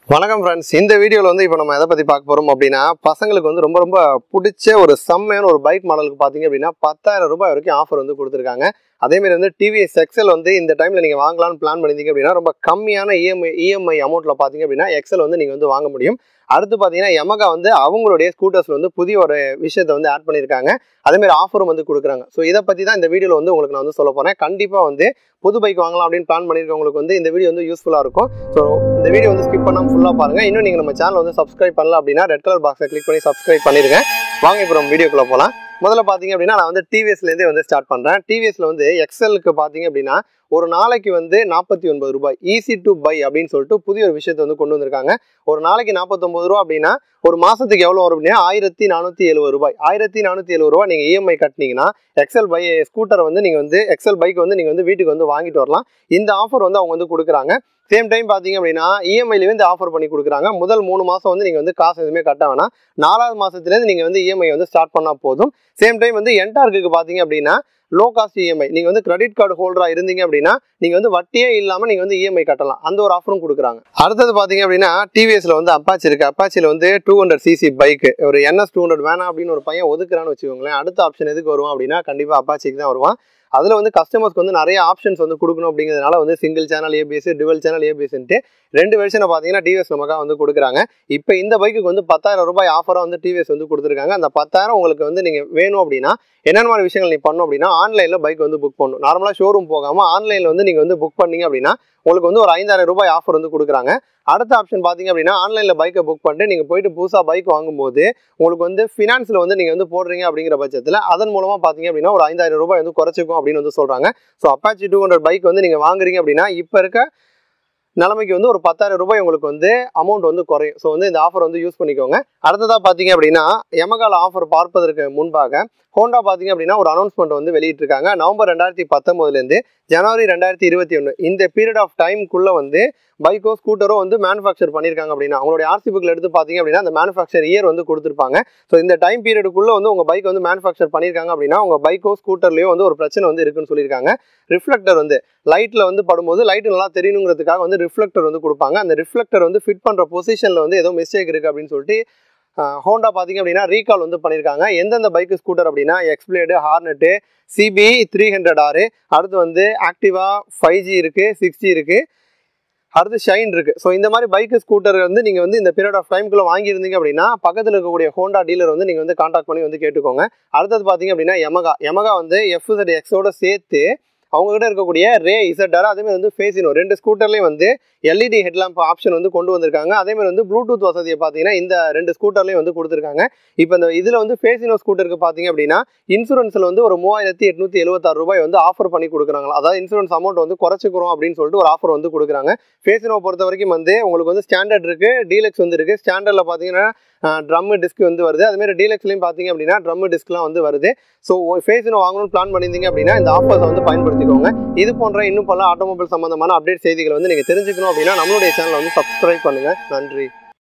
வணக்கம் ஃப்ரெண்ட்ஸ் இந்த வீடியோவில் வந்து இப்போ நம்ம எதை பற்றி பார்க்க போகிறோம் அப்படின்னா பசங்களுக்கு வந்து ரொம்ப ரொம்ப பிடிச்ச ஒரு செம்மையான ஒரு பைக் மாடலுக்கு பார்த்தீங்க அப்படின்னா பத்தாயிரம் ரூபாய் வரைக்கும் ஆஃபர் வந்து கொடுத்துருக்காங்க அதேமாரி வந்து டிவிஎஸ் எக்ஸல் வந்து இந்த டைமில் நீங்கள் வாங்கலாம்னு பிளான் பண்ணியிருந்தீங்க அப்படின்னா ரொம்ப கம்மியான இஎம்ஐ இஎம்ஐ அமௌண்ட்டில் பார்த்தீங்க அப்படின்னா எக்ஸல் வந்து நீங்கள் வந்து வாங்க முடியும் அடுத்து பார்த்தீங்கன்னா Yamaha வந்து அவங்களுடைய ஸ்கூட்டர்ஸில் வந்து புதிய ஒரு விஷயத்தை வந்து ஆட் பண்ணியிருக்காங்க அதேமாரி ஆஃபரும் வந்து கொடுக்குறாங்க ஸோ இதை பற்றி தான் இந்த வீடியோவில் வந்து உங்களுக்கு நான் வந்து சொல்ல போகிறேன் கண்டிப்பாக வந்து புது பைக் வாங்கலாம் அப்படின்னு பிளான் பண்ணியிருக்கவங்களுக்கு வந்து இந்த வீடியோ வந்து யூஸ்ஃபுல்லாக இருக்கும் ஸோ இந்த வீடியோ வந்து ஸ்கிப் பண்ணாமல் ஃபுல்லாக பாருங்கள் இன்னும் நீங்கள் நம்ம சேனல் வந்து சப்ஸ்கிரைப் பண்ணல அப்படின்னா ரெட் கலர் பாக்ஸை கிளிக் பண்ணி சப்ஸ்கிரைப் பண்ணிருங்க வாங்க இப்போ நம்ம வீடியோக்குள்ளே போகலாம் முதல்ல பார்த்தீங்க அப்படின்னா நான் வந்து டிவிஎஸ்லேருந்தே வந்து ஸ்டார்ட் பண்ணுறேன் டிவிஎஸ்ல வந்து எக்ஸலுக்கு பார்த்தீங்க அப்படின்னா ஒரு நாளைக்கு வந்து நாற்பத்தி ஒன்பது ரூபாய் ஈஸி டு பை அப்படின்னு சொல்லிட்டு புதிய ஒரு விஷயத்தை வந்து கொண்டு வந்திருக்காங்க ஒரு நாளைக்கு நாற்பத்தொம்பது ரூபா அப்படின்னா ஒரு மாதத்துக்கு எவ்வளோ வரும் அப்படின்னா ஆயிரத்தி நானூற்றி எழுபது ரூபாய் ஆயிரத்தி நானூற்றி எழுபது ரூபாய் நீங்கள் இஎம்ஐ கட்டினீங்கன்னா எக்ஸல் பை ஸ்கூட்டரை வந்து நீங்கள் வந்து எக்ஸல் பைக் வந்து நீங்கள் வந்து வீட்டுக்கு வந்து வாங்கிட்டு வரலாம் இந்த ஆஃபர் வந்து அவங்க வந்து கொடுக்குறாங்க சேம் டைம் பார்த்தீங்க அப்படின்னா இஎம்ஐலேயே இந்த ஆஃபர் பண்ணி கொடுக்குறாங்க முதல் மூணு மாதம் வந்து நீங்கள் வந்து காசு எதுவுமே கட்ட வேணாம் நாலாவது மாதத்துலேருந்து நீங்கள் வந்து இஎம்ஐ வந்து ஸ்டார்ட் பண்ணால் போதும் சேம் டைம் வந்து என்டார்க்கு பார்த்தீங்க அப்படின்னா லோ காஸ்ட் இஎம்ஐ நீங்கள் வந்து கிரெடிட் கார்டு ஹோல்டராக இருந்தீங்க அப்படின்னா நீங்கள் வந்து வட்டியே இல்லாமல் நீங்கள் வந்து இஎம்ஐ கட்டலாம் அந்த ஒரு ஆஃபரும் கொடுக்குறாங்க அடுத்தது பார்த்தீங்க அப்படின்னா டிவிஎஸ்ல வந்து அப்பாச்சி இருக்கு அப்பாச்சியில் வந்து டூ ஹண்ட்ரட் சிசி பைக் ஒரு என்எஸ் டூ ஹண்ட்ரட் வேணாம் அப்படின்னு ஒரு பையன் ஒதுக்குறான்னு வச்சுக்கோங்களேன் அடுத்த ஆப்ஷன் எதுக்கு வருவான் அப்படின்னா கண்டிப்பாக அப்பாச்சிக்கு தான் வருவான் அதில் வந்து கஸ்டமர்ஸ்க்கு வந்து நிறைய ஆப்ஷன்ஸ் வந்து கொடுக்கணும் அப்படிங்கிறதுனால வந்து single channel ABS dual channel ஏபிஎஸ்ன்ட்டு ரெண்டு வெர்ஷனை பார்த்தீங்கன்னா டிவிஎஸ் நமக்காக வந்து கொடுக்குறாங்க இப்போ இந்த பைக்குக்கு வந்து பத்தாயிரம் ரூபாய் ஆஃபராக வந்து டிவிஎஸ் வந்து கொடுத்துருக்காங்க அந்த பத்தாயிரம் உங்களுக்கு வந்து நீங்கள் வேணும் அப்படின்னா என்னென்ன மாதிரி விஷயங்கள் நீ பண்ணணும் அப்படின்னா ஆன்லைனில் பைக் வந்து புக் பண்ணணும் நார்மலாக ஷோரூம் போகாமல் ஆன்லைனில் வந்து நீங்கள் வந்து புக் பண்ணீங்க அப்படின்னா உங்களுக்கு வந்து ஒரு ஐந்தாயிரம் ரூபாய் ஆஃபர் வந்து கொடுக்குறாங்க அடுத்த ஆப்ஷன் பார்த்தீங்க அப்படின்னா ஆன்லைனில் பைக்கை புக் பண்ணிட்டு நீங்கள் போயிட்டு புதுசாக பைக் வாங்கும்போது உங்களுக்கு வந்து ஃபினான்ஸில் வந்து நீங்கள் வந்து போடுறீங்க அப்படிங்கிற பட்சத்தில் அதன் மூலமாக பார்த்தீங்க அப்படின்னா ஒரு ஐந்தாயிரம் ரூபாய் வந்து குறைச்சிக்கும் அப்படின்னு வந்து சொல்கிறாங்க so Apache two hundred bike வந்து நீங்கள் வாங்குறீங்க அப்படின்னா இப்போ இருக்க நிலைமைக்கு வந்து ஒரு பத்தாயிரம் ரூபாய் உங்களுக்கு வந்து அமௌண்ட் வந்து குறையும் ஸோ வந்து இந்த ஆஃபர் வந்து யூஸ் பண்ணிக்கோங்க அடுத்ததாக பார்த்தீங்க அப்படின்னா எமகால ஆஃபர் பார்ப்பதற்கு முன்பாக ஹோண்டா பார்த்தீங்க அப்படின்னா ஒரு அனௌன்ஸ்மெண்ட் வந்து வெளியிட்டிருக்காங்க நவம்பர் ரெண்டாயிரத்தி பத்தொம்போதுலேருந்து ஜனவரி ரெண்டாயிரத்தி இருபத்தி ஒன்று இந்த பீரியட் ஆஃப் டைம்குள்ளே வந்து பைக்கோ ஸ்கூட்டரோ வந்து மேனுஃபேக்சர் பண்ணியிருக்காங்க அப்படின்னா அவங்களுடைய ஆர்சி புக்கில் எடுத்து பார்த்தீங்க அப்படின்னா அந்த மேனுஃபேக்சர் இயர் வந்து கொடுத்துருப்பாங்க ஸோ இந்த டைம் பீரியடுக்குள்ளே வந்து உங்கள் பைக் வந்து மேனுஃபேக்சர் பண்ணியிருக்காங்க அப்படின்னா உங்கள் பைக்கோ ஸ்கூட்டர்லேயோ வந்து ஒரு பிரச்சனை வந்து இருக்குன்னு சொல்லியிருக்காங்க ரிஃப்ளெக்டர் வந்து லைட்டில் வந்து படும்போது லைட்டு நல்லா தெரியணுங்கிறதுக்காக வந்து ரிஃப்ளெக்டர் வந்து கொடுப்பாங்க அந்த ரிஃப்ளெக்டர் வந்து ஃபிட் பண்ணுற பொசிஷனில் வந்து ஏதோ மிஸ்டேக் இருக்குது அப்படின்னு சொல்லிட்டு ஹோண்டா பார்த்தீங்க அப்படின்னா ரீகால் வந்து பண்ணியிருக்காங்க எந்தெந்த பைக்கு ஸ்கூட்டர் அப்படின்னா Xblade Hornet CB three hundred ஆறு அடுத்து வந்து ஆக்டிவா ஃபைவ் ஜி இருக்குது சிக்ஸ் ஜி இருக்குது அடுத்து ஷைன் இருக்கு ஸோ இந்த மாதிரி பைக்கு ஸ்கூட்டர் வந்து நீங்கள் வந்து இந்த பீரியட் ஆஃப் டைம்குள்ளே வாங்கியிருந்தீங்க அப்படின்னா பக்கத்தில் இருக்கக்கூடிய ஹோண்டா டீலர் வந்து நீங்கள் வந்து காண்டாக்ட் பண்ணி வந்து கேட்டுக்கோங்க அடுத்தது பார்த்தீங்க அப்படின்னா எமகா எமகா வந்து எஃப்இசட் எக்ஸோட சேர்த்து அவங்க கிட்ட இருக்கக்கூடிய ரே இசட்டார் அதேமாதிரி வந்து ஃபேசினோ ரெண்டு ஸ்கூட்டர்லேயும் வந்து எல்இடி ஹெட்லாம்ப் ஆப்ஷன் வந்து கொண்டு வந்திருக்காங்க அதேமாதிரி வந்து ப்ளூடூத் வசதியை பார்த்தீங்கன்னா இந்த ரெண்டு ஸ்கூட்டர்லையும் வந்து கொடுத்துருக்காங்க இப்போ இந்த இதில் வந்து ஃபேசினோ ஸ்கூட்டருக்கு பார்த்தீங்க அப்படின்னா இன்சூரன்ஸில் வந்து ஒரு மூவாயிரத்தி எட்நூற்றி எழுபத்தாறு ரூபாய் வந்து ஆஃபர் பண்ணி கொடுக்குறாங்க அதாவது இன்சூரன்ஸ் அமௌண்ட் வந்து குறைச்சிக்கிறோம் அப்படின்னு சொல்லிட்டு ஒரு ஆஃபர் வந்து கொடுக்குறாங்க ஃபேசினோ பொறுத்த வரைக்கும் வந்து உங்களுக்கு வந்து ஸ்டாண்டர்ட் இருக்குது டீலக்ஸ் வந்து இருக்குது ஸ்டாண்டர்டில் பார்த்தீங்கன்னா ட்ரம்மு டிஸ்க் வந்து வருது அதுமாரி டீலக்ஸ்லையும் பார்த்தீங்க அப்படின்னா ட்ரம்மு டிஸ்க்லாம் வந்து வருது ஸோ ஃபேஸினோ வாங்கணும்னு பிளான் பண்ணியிருந்தீங்க அப்படின்னா இந்த ஆஃபர்ஸை வந்து பயன்படுத்திக்கோங்க இது போன்ற இன்னும் பல ஆட்டோமொபைல் சம்பந்தமான அப்டேட் செய்திகளை வந்து நீங்கள் தெரிஞ்சுக்கணும் அப்படின்னா நம்மளுடைய சேனலை வந்து சப்ஸ்கிரைப் பண்ணுங்கள் நன்றி